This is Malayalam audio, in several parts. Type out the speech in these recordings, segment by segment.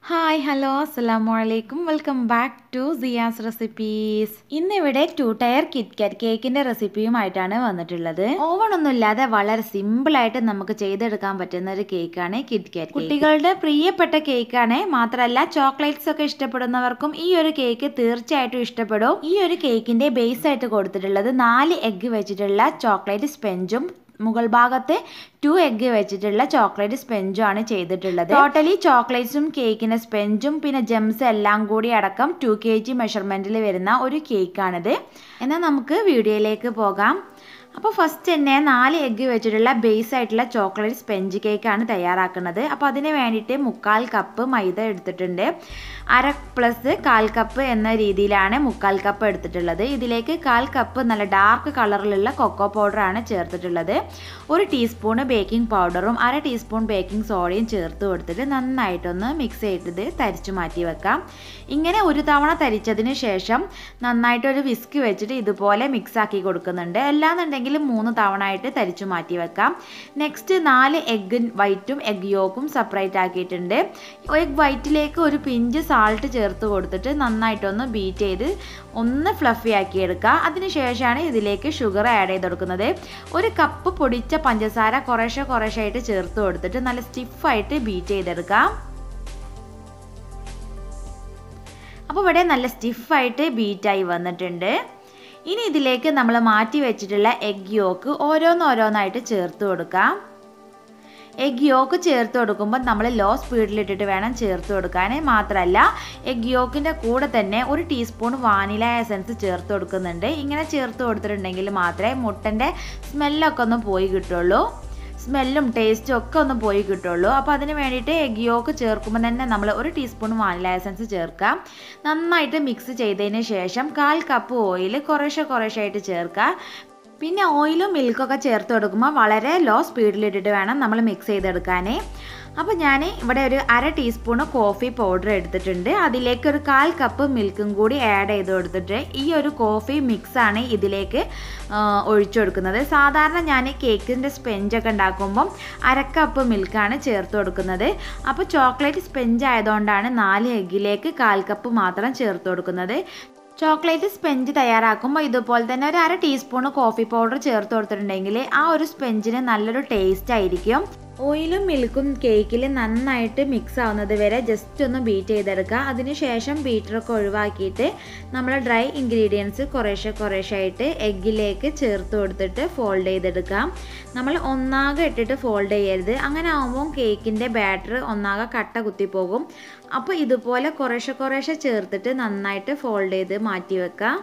ഹായ് ഹലോ അസ്സലാമു അലൈക്കും welcome back to Siya's recipes ഇന്നിവിടെ ടു ടയർ കിറ്റ് കാറ്റ് കേക്കിൻ്റെ റെസിപ്പിയുമായിട്ടാണ് വന്നിട്ടുള്ളത് ഓവണൊന്നും ഇല്ലാതെ വളരെ സിമ്പിളായിട്ട് നമുക്ക് ചെയ്തെടുക്കാൻ പറ്റുന്ന ഒരു കേക്കാണ് കിറ്റ് കാറ്റ് കുട്ടികളുടെ പ്രിയപ്പെട്ട കേക്കാണ് മാത്രമല്ല ചോക്ലേറ്റ്സ് ഒക്കെ ഇഷ്ടപ്പെടുന്നവർക്കും ഈ ഒരു കേക്ക് തീർച്ചയായിട്ടും ഇഷ്ടപ്പെടും ഈ ഒരു കേക്കിൻ്റെ ബേസ് ആയിട്ട് കൊടുത്തിട്ടുള്ളത് നാല് എഗ്ഗ് വെച്ചിട്ടുള്ള ചോക്ലേറ്റ് സ്പെഞ്ചും മുകൾ ഭാഗത്ത് ടു എഗ്ഗ് വെച്ചിട്ടുള്ള ചോക്ലേറ്റ് സ്പെഞ്ചും ആണ് ചെയ്തിട്ടുള്ളത് ടോട്ടലി ചോക്ലേറ്റ്സും കേക്കിന് സ്പെഞ്ചും പിന്നെ ജെംസ് എല്ലാം കൂടി അടക്കം ടു കെ ജി മെഷർമെൻറ്റിൽ വരുന്ന ഒരു കേക്കാണിത് എന്നാൽ നമുക്ക് വീഡിയോയിലേക്ക് പോകാം അപ്പോൾ ഫസ്റ്റ് തന്നെ നാല് എഗ്ഗ് വെച്ചിട്ടുള്ള ബേസ് ആയിട്ടുള്ള ചോക്ലേറ്റ് സ്പെഞ്ച് കേക്കാണ് തയ്യാറാക്കുന്നത് അപ്പോൾ അതിന് വേണ്ടിയിട്ട് മുക്കാൽ കപ്പ് മൈദ എടുത്തിട്ടുണ്ട് അര പ്ലസ് കാൽ കപ്പ് എന്ന രീതിയിലാണ് മുക്കാൽ കപ്പ് എടുത്തിട്ടുള്ളത് ഇതിലേക്ക് കാൽ കപ്പ് നല്ല ഡാർക്ക് കളറിലുള്ള കൊക്കോ പൗഡറാണ് ചേർത്തിട്ടുള്ളത് ഒരു ടീസ്പൂണ് ബേക്കിംഗ് പൗഡറും അര ടീസ്പൂൺ ബേക്കിംഗ് സോഡയും ചേർത്ത് കൊടുത്തിട്ട് നന്നായിട്ടൊന്ന് മിക്സ് ചെയ്തത് തരിച്ചു മാറ്റി വെക്കാം ഇങ്ങനെ ഒരു തവണ തരിച്ചതിന് ശേഷം നന്നായിട്ട് ഒരു വിസ്ക് വെച്ചിട്ട് ഇതുപോലെ മിക്സ് ആക്കി കൊടുക്കുന്നുണ്ട് അല്ലാന്നുണ്ടെങ്കിൽ മൂന്ന് തവണ ആയിട്ട് തരിച്ചു മാറ്റി വെക്കാം നെക്സ്റ്റ് നാല് എഗ് വൈറ്റും എഗ് യോക്കും സെപ്പറേറ്റ് ആക്കിയിട്ടുണ്ട് എഗ് വൈറ്റിലേക്ക് ഒരു പിഞ്ച് സാൾട്ട് ചേർത്ത് കൊടുത്തിട്ട് നന്നായിട്ടൊന്ന് ബീറ്റ് ചെയ്ത് ഒന്ന് ഫ്ലഫി ആക്കി എടുക്കുക അതിനുശേഷമാണ് ഇതിലേക്ക് ഷുഗർ ആഡ് ചെയ്ത് കൊടുക്കുന്നത് ഒരു കപ്പ് പൊടിച്ച പഞ്ചസാര കുറേശ്ശെ കുറേശ്ശെ ആയിട്ട് ചേർത്ത് കൊടുത്തിട്ട് നല്ല സ്റ്റിഫായിട്ട് ബീറ്റ് ചെയ്തെടുക്കാം അപ്പോൾ ഇവിടെ നല്ല സ്റ്റിഫായിട്ട് ബീറ്റായി വന്നിട്ടുണ്ട് ഇനി ഇതിലേക്ക് നമ്മൾ മാറ്റി വെച്ചിട്ടുള്ള എഗ് യോക്ക് ഓരോന്നോരോന്നായിട്ട് ചേർത്ത് കൊടുക്കാം എഗ് യോക്ക് ചേർത്ത് കൊടുക്കുമ്പോൾ നമ്മൾ ലോ സ്പീഡിലിട്ടിട്ട് വേണം ചേർത്ത് കൊടുക്കാൻ മാത്രമല്ല എഗ് യോക്കിൻ്റെ കൂടെ തന്നെ ഒരു ടീസ്പൂൺ വാനില എസൻസ് ചേർത്ത് കൊടുക്കുന്നുണ്ട് ഇങ്ങനെ ചേർത്ത് കൊടുത്തിട്ടുണ്ടെങ്കിൽ മാത്രമേ മുട്ടൻ്റെ സ്മെല്ലൊക്കെ ഒന്ന് പോയി കിട്ടുള്ളൂ സ്മെല്ലും ടേസ്റ്റും ഒക്കെ ഒന്ന് പോയി കിട്ടുള്ളൂ അപ്പോൾ അതിന് വേണ്ടിയിട്ട് എഗ് യോക്ക് ചേർക്കുമ്പോൾ തന്നെ നമ്മൾ ഒരു ടീസ്പൂൺ വാനില എസൻസ് ചേർക്കാം നന്നായിട്ട് മിക്സ് ചെയ്തതിന് ശേഷം കാൽ കപ്പ് ഓയിൽ കുറേശ്ശെ കുറേശ്ശെ ആയിട്ട് ചേർക്കുക പിന്നെ ഓയിലും മിൽക്കൊക്കെ ചേർത്ത് കൊടുക്കുമ്പോൾ വളരെ ലോ സ്പീഡിലിട്ടിട്ട് വേണം നമ്മൾ മിക്സ് ചെയ്തെടുക്കാനേ അപ്പോൾ ഞാൻ ഇവിടെ ഒരു അര ടീസ്പൂണ് കോഫി പൗഡർ എടുത്തിട്ടുണ്ട് അതിലേക്ക് ഒരു കാൽ കപ്പ് മിൽക്കും കൂടി ആഡ് ചെയ്ത് കൊടുത്തിട്ട് ഈ ഒരു കോഫി മിക്സാണ് ഇതിലേക്ക് ഒഴിച്ചു കൊടുക്കുന്നത് സാധാരണ ഞാൻ കേക്കിൻ്റെ സ്പെഞ്ചൊക്കെ ഉണ്ടാക്കുമ്പം അര കപ്പ് മിൽക്കാണ് ചേർത്ത് കൊടുക്കുന്നത് അപ്പോൾ ചോക്ലേറ്റ് സ്പെഞ്ച് ആയതുകൊണ്ടാണ് നാല് എഗ്ഗിലേക്ക് കാൽ കപ്പ് മാത്രം ചേർത്ത് കൊടുക്കുന്നത് ചോക്ലേറ്റ് സ്പെഞ്ച് തയ്യാറാക്കുമ്പോൾ ഇതുപോലെ തന്നെ ഒരു അര ടീസ്പൂൺ കോഫി പൗഡർ ചേർത്ത് കൊടുത്തിട്ടുണ്ടെങ്കിൽ ആ ഒരു സ്പെഞ്ചിന് നല്ലൊരു ടേസ്റ്റ് ആയിരിക്കും ഓയിലും മിൽക്കും കേക്കിൽ നന്നായിട്ട് മിക്സ് ആവുന്നത് വരെ ജസ്റ്റ് ഒന്ന് ബീറ്റ് ചെയ്തെടുക്കുക അതിനുശേഷം ബീറ്ററൊക്കെ ഒഴിവാക്കിയിട്ട് നമ്മൾ ഡ്രൈ ഇൻഗ്രീഡിയൻസ് കുറേശ്ശെ കുറേശ്ശെ ആയിട്ട് എഗ്ഗിലേക്ക് ചേർത്ത് കൊടുത്തിട്ട് ഫോൾഡ് ചെയ്തെടുക്കാം നമ്മൾ ഒന്നാകെ ഇട്ടിട്ട് ഫോൾഡ് ചെയ്യരുത് അങ്ങനെ ആകുമ്പോൾ കേക്കിൻ്റെ ബാറ്റർ ഒന്നാകെ കട്ട കുത്തിപ്പോകും അപ്പോൾ ഇതുപോലെ കുറേശ്ശെ കുറേശ്ശെ ചേർത്തിട്ട് നന്നായിട്ട് ഫോൾഡ് ചെയ്ത് മാറ്റി വെക്കാം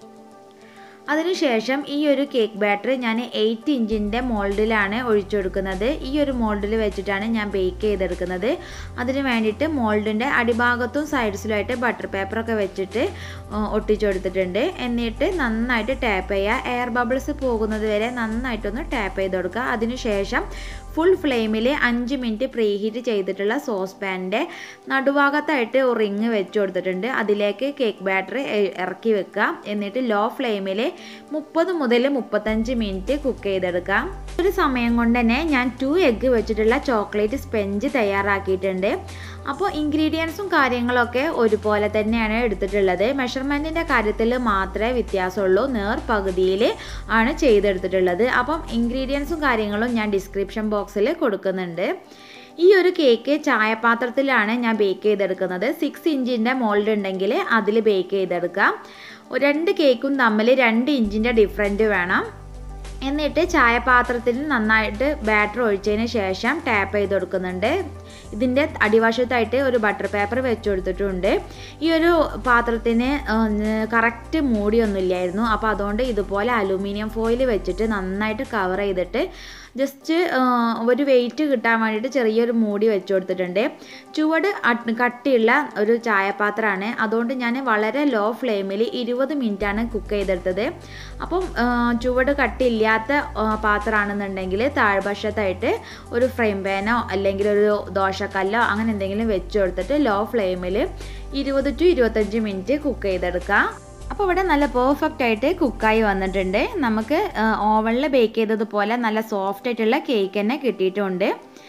അതിനുശേഷം ഈ ഒരു കേക്ക് ബാറ്റർ ഞാൻ എയ്റ്റ് ഇഞ്ചിൻ്റെ മോൾഡിലാണ് ഒഴിച്ചു കൊടുക്കുന്നത് ഈ ഒരു മോൾഡിൽ വെച്ചിട്ടാണ് ഞാൻ ബേക്ക് ചെയ്തെടുക്കുന്നത് അതിന് വേണ്ടിയിട്ട് മോൾഡിൻ്റെ അടിഭാഗത്തും സൈഡ്സിലുമായിട്ട് ബട്ടർ പേപ്പറൊക്കെ വെച്ചിട്ട് ഒട്ടിച്ചു കൊടുത്തിട്ടുണ്ട് എന്നിട്ട് നന്നായിട്ട് ടാപ്പ് ചെയ്യുക എയർ ബബിൾസ് പോകുന്നത് വരെ നന്നായിട്ടൊന്ന് ടാപ്പ് ചെയ്ത് കൊടുക്കുക അതിനുശേഷം ഫുൾ ഫ്ലെയിമിൽ അഞ്ച് മിനിറ്റ് പ്രീ ഹീറ്റ് ചെയ്തിട്ടുള്ള സോസ് പാനിൻ്റെ നടുഭാഗത്തായിട്ട് റിങ് വെച്ച് കൊടുത്തിട്ടുണ്ട് അതിലേക്ക് കേക്ക് ബാറ്റർ ഇറക്കി വെക്കുക എന്നിട്ട് ലോ ഫ്ലെയിമിൽ മുപ്പത് മുതൽ മുപ്പത്തഞ്ച് മിനിറ്റ് കുക്ക് ചെയ്തെടുക്കാം ഒരു സമയം കൊണ്ട് തന്നെ ഞാൻ ടു എഗ്ഗ് വെച്ചിട്ടുള്ള ചോക്ലേറ്റ് സ്പെഞ്ച് തയ്യാറാക്കിയിട്ടുണ്ട് അപ്പോൾ ഇൻഗ്രീഡിയൻസും കാര്യങ്ങളൊക്കെ ഒരുപോലെ തന്നെയാണ് എടുത്തിട്ടുള്ളത് മെഷർമെൻറ്റിൻ്റെ കാര്യത്തിൽ മാത്രമേ വ്യത്യാസമുള്ളൂ നേർ പകുതിയിൽ ആണ് ചെയ്തെടുത്തിട്ടുള്ളത് അപ്പം ഇൻഗ്രീഡിയൻസും കാര്യങ്ങളും ഞാൻ ഡിസ്ക്രിപ്ഷൻ ബോക്സിൽ കൊടുക്കുന്നുണ്ട് ഈ ഒരു കേക്ക് ചായപാത്രത്തിലാണ് ഞാൻ ബേക്ക് ചെയ്തെടുക്കുന്നത് സിക്സ് ഇഞ്ചിൻ്റെ മോൾഡ് ഉണ്ടെങ്കിൽ അതിൽ ബേക്ക് ചെയ്തെടുക്കാം രണ്ട് കേക്കും തമ്മിൽ രണ്ട് ഇഞ്ചിൻ്റെ ഡിഫറൻറ്റ് വേണം എന്നിട്ട് ചായപാത്രത്തിൽ നന്നായിട്ട് ബാറ്റർ ഒഴിച്ചതിന് ശേഷം ടാപ്പ് ചെയ്ത് കൊടുക്കുന്നുണ്ട് ഇതിൻ്റെ അടിവശത്തായിട്ട് ഒരു ബട്ടർ പേപ്പർ വെച്ച് കൊടുത്തിട്ടുണ്ട് ഈ ഒരു പാത്രത്തിന് കറക്റ്റ് മൂടിയൊന്നുമില്ലായിരുന്നു അപ്പോൾ അതുകൊണ്ട് ഇതുപോലെ അലൂമിനിയം ഫോയിൽ വെച്ചിട്ട് നന്നായിട്ട് കവർ ചെയ്തിട്ട് ജസ്റ്റ് ഒരു വെയിറ്റ് കിട്ടാൻ വേണ്ടിയിട്ട് ചെറിയൊരു മൂടി വെച്ച് കൊടുത്തിട്ടുണ്ട് ചുവട് കട്ടിയുള്ള ഒരു ചായപാത്രമാണ് അതുകൊണ്ട് ഞാൻ വളരെ ലോ ഫ്ലെയിമിൽ ഇരുപത് മിനിറ്റാണ് കുക്ക് ചെയ്തെടുത്തത് അപ്പം ചുവട് കട്ടിയില്ലാത്ത പാത്രമാണെന്നുണ്ടെങ്കിൽ താഴ്വശത്തായിട്ട് ഒരു ഫ്രെയിം പാനോ അല്ലെങ്കിൽ ഒരു ദോശക്കല്ലോ അങ്ങനെ എന്തെങ്കിലും വെച്ച് കൊടുത്തിട്ട് ലോ ഫ്ലെയിമിൽ ഇരുപത് ടു ഇരുപത്തഞ്ച് മിനിറ്റ് കുക്ക് ചെയ്തെടുക്കാം അപ്പോൾ ഇവിടെ നല്ല പെർഫെക്റ്റ് ആയിട്ട് കുക്കായി വന്നിട്ടുണ്ട് നമുക്ക് ഓവനിൽ ബേക്ക് ചെയ്തതുപോലെ നല്ല സോഫ്റ്റ് ആയിട്ടുള്ള കേക്ക് തന്നെ കിട്ടിയിട്ടുണ്ട്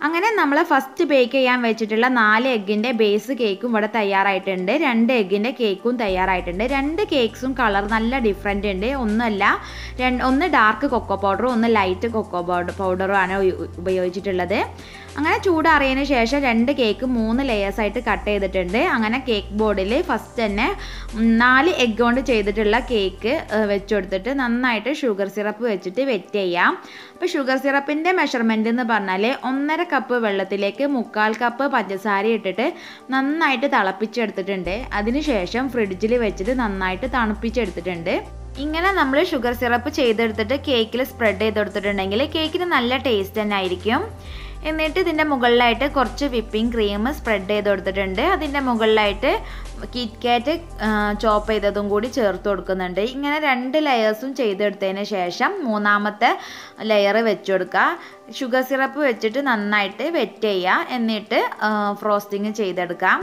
അങ്ങനെ നമ്മൾ ഫസ്റ്റ് ബേക്ക് ചെയ്യാൻ വെച്ചിട്ടുള്ള നാല് എഗ്ഗിൻ്റെ ബേസ് കേക്കും ഇവിടെ തയ്യാറായിട്ടുണ്ട് രണ്ട് എഗ്ഗിൻ്റെ കേക്കും തയ്യാറായിട്ടുണ്ട് രണ്ട് കേക്ക്സും കളർ നല്ല ഡിഫറെൻ്റ് ഉണ്ട് ഒന്നല്ല രണ്ട് ഒന്ന് ഡാർക്ക് കൊക്കോ പൗഡറും ഒന്ന് ലൈറ്റ് കൊക്കോ പൗഡർ പൗഡറും ആണ് ഉ- ഉപയോഗിച്ചിട്ടുള്ളത് അങ്ങനെ ചൂടാറിയതിന് ശേഷം രണ്ട് കേക്ക് മൂന്ന് ലെയേഴ്സ് ആയിട്ട് കട്ട് ചെയ്തിട്ടുണ്ട് അങ്ങനെ കേക്ക് ബോർഡിൽ ഫസ്റ്റ് തന്നെ ഉം, നാല് എഗ്ഗ് കൊണ്ട് ചെയ്തിട്ടുള്ള കേക്ക് വെച്ച് കൊടുത്തിട്ട് നന്നായിട്ട് ഷുഗർ സിറപ്പ് വെച്ചിട്ട് വെറ്റ് ചെയ്യാം അപ്പോൾ ഷുഗർ സിറപ്പിൻ്റെ മെഷർമെൻറ്റ് എന്ന് പറഞ്ഞാൽ ഒന്നര കപ്പ് വെള്ളത്തിലേക്ക് മുക്കാൽ കപ്പ് പഞ്ചസാര ഇട്ടിട്ട് നന്നായിട്ട് തിളപ്പിച്ചെടുത്തിട്ടുണ്ട് അതിനുശേഷം ഫ്രിഡ്ജിൽ വെച്ചിട്ട് നന്നായിട്ട് തണുപ്പിച്ചെടുത്തിട്ടുണ്ട് ഇങ്ങനെ നമ്മൾ ഷുഗർ സിറപ്പ് ചെയ്തെടുത്തിട്ട് കേക്കിൽ സ്പ്രെഡ് ചെയ്ത് കൊടുത്തിട്ടുണ്ടെങ്കിൽ കേക്കിന് നല്ല ടേസ്റ്റ് തന്നെ ആയിരിക്കും എന്നിട്ട് ഇതിൻ്റെ മുകളിലായിട്ട് കുറച്ച് വിപ്പിംഗ് ക്രീം സ്പ്രെഡ് ചെയ്ത് കൊടുത്തിട്ടുണ്ട് അതിൻ്റെ മുകളിലായിട്ട് കിറ്റ് കാറ്റ് ചോപ്പ് ചെയ്തതും കൂടി ചേർത്ത് കൊടുക്കുന്നുണ്ട് ഇങ്ങനെ രണ്ട് ലെയേഴ്സും ചെയ്തെടുത്തതിന് ശേഷം മൂന്നാമത്തെ ലെയർ വെച്ച് കൊടുക്കുക ഷുഗർ സിറപ്പ് വെച്ചിട്ട് നന്നായിട്ട് വെറ്റ് ചെയ്യുക എന്നിട്ട് ഫ്രോസ്റ്റിങ് ചെയ്തെടുക്കാം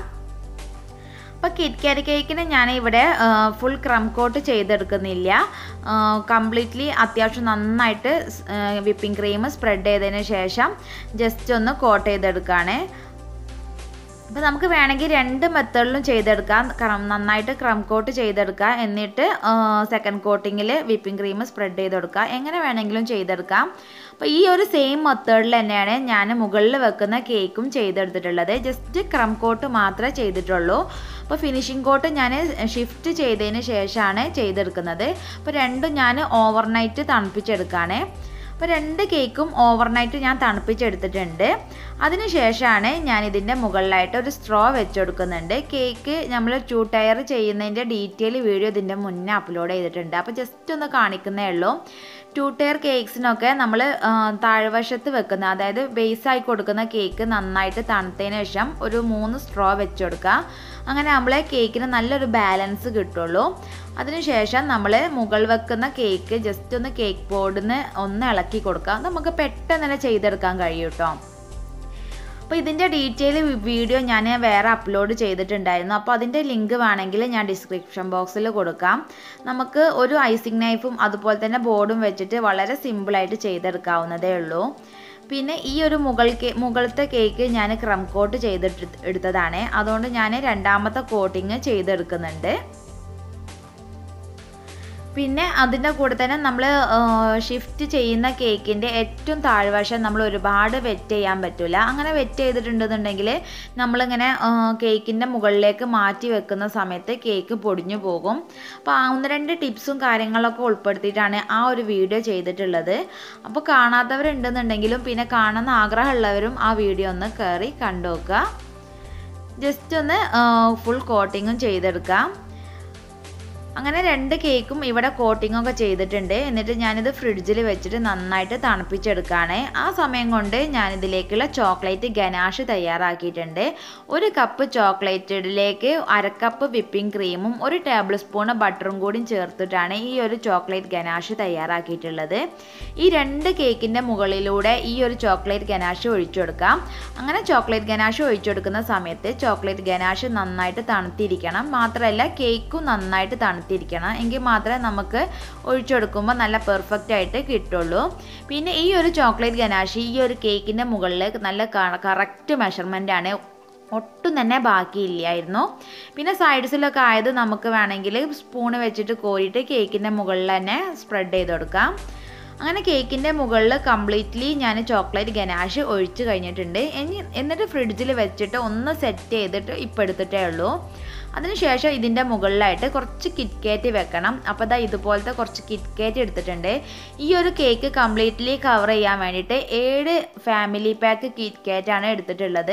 അപ്പോൾ കിറ്റ് കാറ്റ് കേക്കിന് ഞാൻ ഇവിടെ ഫുൾ ക്രം കോട്ട് ചെയ്തെടുക്കുന്നില്ല കംപ്ലീറ്റ്ലി അത്യാവശ്യം നന്നായിട്ട് വിപ്പിംഗ് ക്രീം സ്പ്രെഡ് ചെയ്തതിന് ശേഷം ജസ്റ്റ് ഒന്ന് കോട്ട് ചെയ്തെടുക്കുകയാണ് അപ്പോൾ നമുക്ക് വേണമെങ്കിൽ രണ്ട് മെത്തേഡിലും ചെയ്തെടുക്കാം ക്രം നന്നായിട്ട് ക്രം കോട്ട് ചെയ്തെടുക്കാം എന്നിട്ട് സെക്കൻഡ് കോട്ടിങ്ങിൽ വിപ്പിംഗ് ക്രീം സ്പ്രെഡ് ചെയ്ത് കൊടുക്കുക എങ്ങനെ വേണമെങ്കിലും ചെയ്തെടുക്കാം അപ്പോൾ ഈ ഒരു സെയിം മെത്തേഡിൽ തന്നെയാണ് ഞാൻ മുകളിൽ വെക്കുന്ന കേക്കും ചെയ്തെടുത്തിട്ടുള്ളത് ജസ്റ്റ് ക്രം കോട്ട് മാത്രമേ ചെയ്തിട്ടുള്ളൂ അപ്പോൾ ഫിനിഷിംഗ് കോട്ട് ഞാൻ ഷിഫ്റ്റ് ചെയ്തതിന് ശേഷമാണ് ചെയ്തെടുക്കുന്നത് അപ്പോൾ രണ്ടും ഞാൻ ഓവർനൈറ്റ് തണുപ്പിച്ചെടുക്കുകയാണ് അപ്പോൾ രണ്ട് കേക്കും ഓവർനൈറ്റ് ഞാൻ തണുപ്പിച്ചെടുത്തിട്ടുണ്ട് അതിനുശേഷമാണ് ഞാൻ ഇതിൻ്റെ മുകളിലായിട്ട് ഒരു സ്ട്രോ വെച്ച് കൊടുക്കുന്നുണ്ട് കേക്ക് നമ്മൾ ടൂ ടയർ ചെയ്യുന്നതിൻ്റെ ഡീറ്റെയിൽ വീഡിയോ ഇതിൻ്റെ മുന്നേ അപ്ലോഡ് ചെയ്തിട്ടുണ്ട് അപ്പോൾ ജസ്റ്റ് ഒന്ന് കാണിക്കുന്നേ ഉള്ളൂ ടൂ ടയർ കേക്ക്സിനൊക്കെ നമ്മൾ താഴ്വശത്ത് വെക്കുന്ന അതായത് ബേസ് ആയി കൊടുക്കുന്ന കേക്ക് നന്നായിട്ട് തണുത്തതിന് ശേഷം ഒരു മൂന്ന് സ്ട്രോ വെച്ച് കൊടുക്കുക അങ്ങനെ നമ്മളെ കേക്കിന് നല്ലൊരു ബാലൻസ് കിട്ടുള്ളൂ അതിനുശേഷം നമ്മൾ മുകൾ വെക്കുന്ന കേക്ക് ജസ്റ്റ് ഒന്ന് കേക്ക് ബോർഡിൽ നിന്ന് ഒന്ന് ഇളക്കി കൊടുക്കുക നമുക്ക് പെട്ടെന്ന് തന്നെ ചെയ്തെടുക്കാൻ കഴിയും കേട്ടോ അപ്പോൾ ഇതിൻ്റെ ഡീറ്റെയിൽ വീഡിയോ ഞാൻ വേറെ അപ്ലോഡ് ചെയ്തിട്ടുണ്ടായിരുന്നു അപ്പോൾ അതിൻ്റെ ലിങ്ക് വേണമെങ്കിൽ ഞാൻ ഡിസ്ക്രിപ്ഷൻ ബോക്സിൽ കൊടുക്കാം നമുക്ക് ഒരു ഐസിങ് നൈഫും അതുപോലെ തന്നെ ബോർഡും വെച്ചിട്ട് വളരെ സിമ്പിളായിട്ട് ചെയ്തെടുക്കാവുന്നതേ ഉള്ളൂ പിന്നെ ഈ ഒരു മുകൾ കേ മുകളിലത്തെ കേക്ക് ഞാൻ ക്രം കോട്ട് ചെയ്തിട്ട് എടുത്തതാണ് അതുകൊണ്ട് ഞാൻ രണ്ടാമത്തെ കോട്ടിങ് ചെയ്തെടുക്കുന്നുണ്ട് പിന്നെ അതിൻ്റെ കൂടെ തന്നെ നമ്മൾ ഷിഫ്റ്റ് ചെയ്യുന്ന കേക്കിൻ്റെ ഏറ്റവും താഴ്വശം നമ്മൾ ഒരുപാട് വെറ്റ് ചെയ്യാൻ പറ്റില്ല അങ്ങനെ വെറ്റ് ചെയ്തിട്ടുണ്ടെന്നുണ്ടെങ്കിൽ നമ്മളിങ്ങനെ കേക്കിൻ്റെ മുകളിലേക്ക് മാറ്റി വെക്കുന്ന സമയത്ത് കേക്ക് പൊടിഞ്ഞു പോകും അപ്പോൾ ആ ഒന്ന് രണ്ട് ടിപ്സും കാര്യങ്ങളൊക്കെ ഉൾപ്പെടുത്തിയിട്ടാണ് ആ ഒരു വീഡിയോ ചെയ്തിട്ടുള്ളത് അപ്പോൾ കാണാത്തവരുണ്ടെന്നുണ്ടെങ്കിലും പിന്നെ കാണുന്ന ആഗ്രഹമുള്ളവരും ആ വീഡിയോ ഒന്ന് കയറി കണ്ടു നോക്കുക ജസ്റ്റ് ഒന്ന് ഫുൾ കോട്ടിങ്ങും ചെയ്തെടുക്കാം അങ്ങനെ രണ്ട് കേക്കും ഇവിടെ കോട്ടിംഗ് ഒക്കെ ചെയ്തിട്ടുണ്ട് എന്നിട്ട് ഞാനിത് ഫ്രിഡ്ജിൽ വെച്ചിട്ട് നന്നായിട്ട് തണുപ്പിച്ചെടുക്കുകയാണ് ആ സമയം കൊണ്ട് ഞാനിതിലേക്കുള്ള ചോക്ലേറ്റ് ഗനാഷ് തയ്യാറാക്കിയിട്ടുണ്ട് ഒരു കപ്പ് ചോക്ലേറ്റിലേക്ക് അരക്കപ്പ് വിപ്പിംഗ് ക്രീമും ഒരു ടേബിൾ സ്പൂൺ ബട്ടറും കൂടി ചേർത്തിട്ടാണ് ഈ ഒരു ചോക്ലേറ്റ് ഗനാഷ് തയ്യാറാക്കിയിട്ടുള്ളത് ഈ രണ്ട് കേക്കിൻ്റെ മുകളിലൂടെ ഈ ഒരു ചോക്ലേറ്റ് ഗനാഷ് ഒഴിച്ചു കൊടുക്കാം അങ്ങനെ ചോക്ലേറ്റ് ഗനാഷ് ഒഴിച്ചു കൊടുക്കുന്ന സമയത്ത് ചോക്ലേറ്റ് ഗനാഷ് നന്നായിട്ട് തണുത്തിരിക്കണം മാത്രമല്ല കേക്കും നന്നായിട്ട് തണുത്തിരിക്കണം എങ്കിൽ മാത്രമേ നമുക്ക് ഒഴിച്ചെടുക്കുമ്പോൾ നല്ല പെർഫെക്റ്റ് ആയിട്ട് കിട്ടുള്ളൂ പിന്നെ ഈ ഒരു ചോക്ലേറ്റ് ഗനാഷ് ഈ ഒരു കേക്കിൻ്റെ മുകളിൽ നല്ല കറക്റ്റ് മെഷർമെൻ്റ് ആണ് ഒട്ടും തന്നെ ബാക്കിയില്ലായിരുന്നു പിന്നെ സൈഡ്സിലൊക്കെ ആയത് നമുക്ക് വേണമെങ്കിൽ സ്പൂണ് വെച്ചിട്ട് കോരിയിട്ട് കേക്കിൻ്റെ മുകളിൽ തന്നെ സ്പ്രെഡ് ചെയ്ത് കൊടുക്കാം അങ്ങനെ കേക്കിൻ്റെ മുകളിൽ കംപ്ലീറ്റ്ലി ഞാൻ ചോക്ലേറ്റ് ഗനാഷ് ഒഴിച്ച് കഴിഞ്ഞിട്ടുണ്ട് ഇനി എന്നിട്ട് ഫ്രിഡ്ജിൽ വെച്ചിട്ട് ഒന്ന് സെറ്റ് ചെയ്തിട്ട് ഇപ്പോൾ എടുത്തിട്ടേ ഉള്ളൂ അതിനുശേഷം ഇതിൻ്റെ മുകളിലായിട്ട് കുറച്ച് കിറ്റ് കേറ്റ് വെക്കണം അപ്പോൾ ഇതാ ഇതുപോലത്തെ കുറച്ച് കിറ്റ് കേറ്റ് എടുത്തിട്ടുണ്ട് ഈ ഒരു കേക്ക് കംപ്ലീറ്റ്ലി കവർ ചെയ്യാൻ വേണ്ടിയിട്ട് ഏഴ് ഫാമിലി പാക്ക് കിറ്റ് കേറ്റാണ് എടുത്തിട്ടുള്ളത്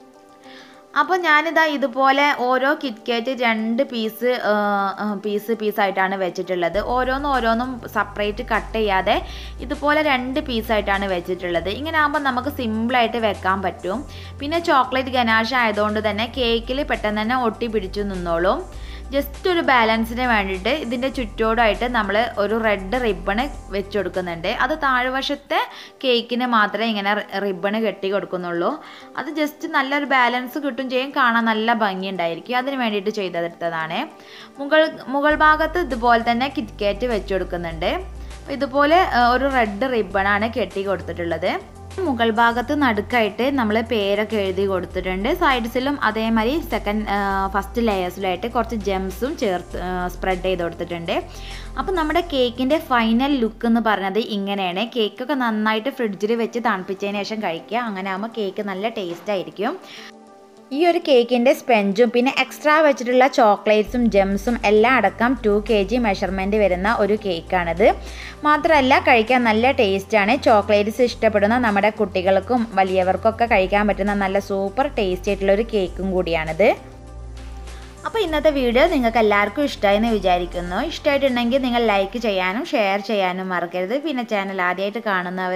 അപ്പോൾ ഞാനിതാ ഇതുപോലെ ഓരോ കിറ്റ്കാറ്റ് രണ്ട് പീസ് പീസ് പീസായിട്ടാണ് വെച്ചിട്ടുള്ളത് ഓരോന്നും ഓരോന്നും സെപ്പറേറ്റ് കട്ട് ചെയ്യാതെ ഇതുപോലെ രണ്ട് പീസായിട്ടാണ് വെച്ചിട്ടുള്ളത് ഇങ്ങനെ ആകുമ്പോൾ നമുക്ക് സിമ്പിളായിട്ട് വെക്കാൻ പറ്റും പിന്നെ ചോക്ലേറ്റ് ഗനാഷ് ആയതുകൊണ്ട് തന്നെ കേക്കിൽ പെട്ടെന്ന് തന്നെ ഒട്ടി പിടിച്ചു നിന്നോളും ജസ്റ്റ് ഒരു ബാലൻസിന് വേണ്ടിയിട്ട് ഇതിൻ്റെ ചുറ്റോടായിട്ട് നമ്മൾ ഒരു റെഡ് റിബണ് വെച്ച് കൊടുക്കുന്നുണ്ട് അത് താഴ്വശത്തെ കേക്കിന് മാത്രമേ ഇങ്ങനെ റിബണ് കെട്ടി കൊടുക്കുന്നുള്ളൂ അത് ജസ്റ്റ് നല്ലൊരു ബാലൻസ് കിട്ടും ചെയ്യും കാണാൻ നല്ല ഭംഗി ഉണ്ടായിരിക്കും അതിന് വേണ്ടിയിട്ട് ചെയ്തെടുത്തതാണ് മുകൾ മുകൾ ഭാഗത്ത് ഇതുപോലെ തന്നെ കിറ്റ്കാറ്റ് വെച്ച് കൊടുക്കുന്നുണ്ട് ഇതുപോലെ ഒരു റെഡ് റിബണാണ് കെട്ടി കൊടുത്തിട്ടുള്ളത് മുകൾ ഭാഗത്ത് നടുക്കായിട്ട് നമ്മൾ പേരൊക്കെ എഴുതി കൊടുത്തിട്ടുണ്ട് സൈഡ്സിലും അതേമാതിരി സെക്കൻഡ് ഫസ്റ്റ് ലെയേഴ്സിലായിട്ട് കുറച്ച് ജെംസും ചേർത്ത് സ്പ്രെഡ് ചെയ്ത് കൊടുത്തിട്ടുണ്ട് അപ്പോൾ നമ്മുടെ കേക്കിൻ്റെ ഫൈനൽ ലുക്ക് എന്ന് പറഞ്ഞത് ഇങ്ങനെയാണ് കേക്കൊക്കെ നന്നായിട്ട് ഫ്രിഡ്ജിൽ വെച്ച് തണുപ്പിച്ചതിന് ശേഷം കഴിക്കുക അങ്ങനെ ആകുമ്പോൾ കേക്ക് നല്ല ടേസ്റ്റ് ആയിരിക്കും ഈ ഒരു കേക്കിൻ്റെ സ്പെഞ്ചും പിന്നെ എക്സ്ട്രാ വെച്ചിട്ടുള്ള ചോക്ലേറ്റ്സും ജെംസും എല്ലാം അടക്കം ടു കെ ജി മെഷർമെൻറ്റ് വരുന്ന ഒരു കേക്കാണിത് മാത്രമല്ല കഴിക്കാൻ നല്ല ടേസ്റ്റാണ് ചോക്ലേറ്റ്സ് ഇഷ്ടപ്പെടുന്ന നമ്മുടെ കുട്ടികൾക്കും വലിയവർക്കൊക്കെ കഴിക്കാൻ പറ്റുന്ന നല്ല സൂപ്പർ ടേസ്റ്റി ആയിട്ടുള്ള ഒരു കേക്കും കൂടിയാണിത് അപ്പോൾ ഇന്നത്തെ വീഡിയോ നിങ്ങൾക്ക് എല്ലാവർക്കും ഇഷ്ടമായി എന്ന് വിചാരിക്കുന്നു ഇഷ്ടമായിട്ടുണ്ടെങ്കിൽ നിങ്ങൾ ലൈക്ക് ചെയ്യാനും ഷെയർ ചെയ്യാനും മറക്കരുത് പിന്നെ ചാനൽ ആദ്യമായിട്ട്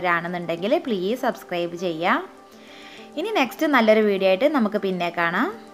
കാണുന്നവരാണെന്നുണ്ടെങ്കിൽ പ്ലീസ് സബ്സ്ക്രൈബ് ചെയ്യുക ഇനി നെക്സ്റ്റ് നല്ലൊരു വീഡിയോ ആയിട്ട് നമുക്ക് പിന്നെ കാണാം